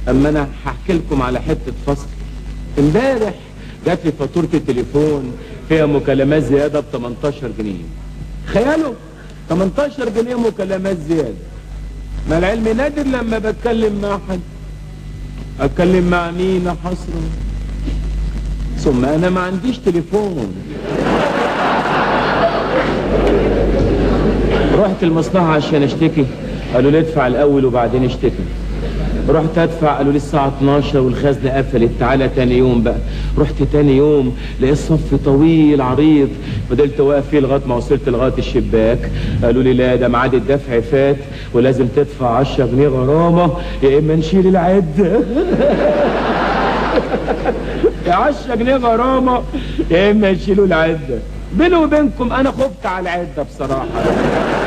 اما انا هحكي لكم على حته فصل امبارح جات لي فاتوره التليفون فيها مكالمات زياده ب 18 جنيه تخيلوا 18 جنيه مكالمات زياده ما العلم نادر لما بتكلم مع حد اتكلم مع مين يا حسره ثم انا ما عنديش تليفون رحت المصلحه عشان اشتكي قالوا لي ادفع الاول وبعدين اشتكي رحت ادفع قالوا لي الساعه 12 والخزنه قفلت تعالى تاني يوم بقى رحت تاني يوم لقيت صف طويل عريض فضلت واقف فيه لغايه ما وصلت لغايه الشباك قالوا لي لا ده ميعاد الدفع فات ولازم تدفع 10 جنيه غرامه يا اما نشيل العده يا 10 جنيه غرامه يا اما نشيلوا العده بيني وبينكم انا خفت على العده بصراحه